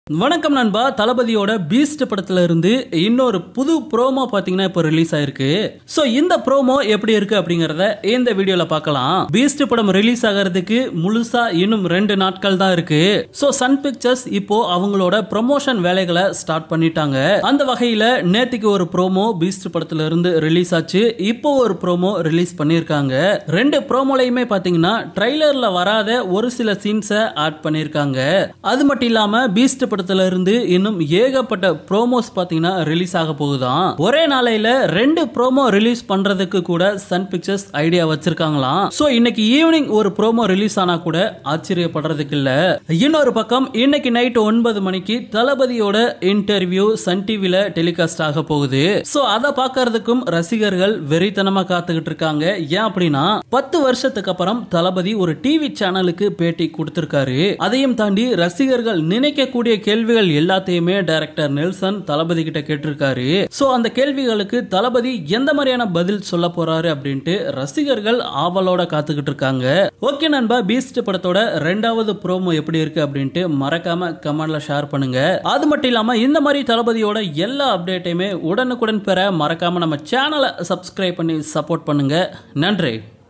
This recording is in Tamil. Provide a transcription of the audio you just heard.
வணக்கம் நண்பா தளபதியோட பீஸ்ட் படத்துல இருந்து இன்னொரு புது ப்ரோமோ பாத்தீங்கன்னா இப்போ ரிலீஸ் ஆயிருக்கு சோ இந்த ப்ரோமோ எப்படி இருக்கு அப்படிங்கறத இந்த வீடியோல பார்க்கலாம் பீஸ்ட் படம் ரிலீஸ் ஆகிறதுக்கு முழுசா இன்னும் ரெண்டு நாட்கள் தான் இருக்கு சோ சன் பிக்சர்ஸ் இப்போ அவங்களோட ப்ரொமோஷன் வேலைகளை ஸ்டார்ட் பண்ணிட்டாங்க அந்த வகையில நேத்திக்கு ஒரு ப்ரோமோ பீஸ்ட் படத்துல இருந்து ரிலீஸ் ஆச்சு இப்போ ஒரு ப்ரோமோ ரிலீஸ் பண்ணிருக்காங்க ரெண்டு ப்ரோமோலையுமே பாத்தீங்கன்னா ட்ரைலர்ல வராத ஒரு சில சீன்ஸை ஆட் பண்ணிருக்காங்க அது மட்டும் இல்லாம பீஸ்ட் படத்துல இருந்து இன்னும் ஏகப்பட்ட ப்ரோமோஸ் பாத்தீங்கன்னா ரிலீஸ் ஆக போகுதாம் ஒரே நாளையில ரெண்டு ப்ரோமோ ரிலீஸ் பண்றதுக்கு கூட சன் பிக்சர்ஸ் ஐடியா வச்சிருக்காங்களாம் சோ இன்னைக்கு ஈவினிங் ஒரு ப்ரோமோ ரிலீஸ் ஆனா கூட ஆச்சரியப்படுறதுக்கு இல்ல இன்னொரு பக்கம் இன்னைக்கு நைட் ஒன்பது மணிக்கு தளபதியோட இன்டர்வியூ சன் டிவில டெலிகாஸ்ட் ஆக போகுது சோ அதை பார்க்கறதுக்கும் ரசிகர்கள் வெறித்தனமா காத்துக்கிட்டு இருக்காங்க ஏன் அப்படின்னா பத்து வருஷத்துக்கு அப்புறம் தளபதி ஒரு டிவி சேனலுக்கு பேட்டி கொடுத்திருக்காரு அதையும் தாண்டி ரசிகர்கள் நினைக்கக்கூடிய கேள்விகள் எல்லாத்தையுமே டைரக்டர் நெல்சன் தளபதி கிட்ட கேட்டிருக்காரு சோ அந்த கேள்விகளுக்கு தளபதி எந்த மாதிரியான பதில் சொல்ல போறாரு அப்படின்ட்டு ரசிகர்கள் ஆவலோட காத்துக்கிட்டு இருக்காங்க ஓகே நண்பா பீஸ்ட் படத்தோட ரெண்டாவது ப்ரோமோ எப்படி இருக்கு அப்படின்ட்டு மறக்காம கமெண்ட்ல ஷேர் பண்ணுங்க அது மட்டும் இல்லாம இந்த மாதிரி தளபதியோட எல்லா அப்டேட்டையுமே உடனுக்குடன் பெற மறக்காம நம்ம சேனலை சப்ஸ்கிரைப் பண்ணி சப்போர்ட் பண்ணுங்க நன்றி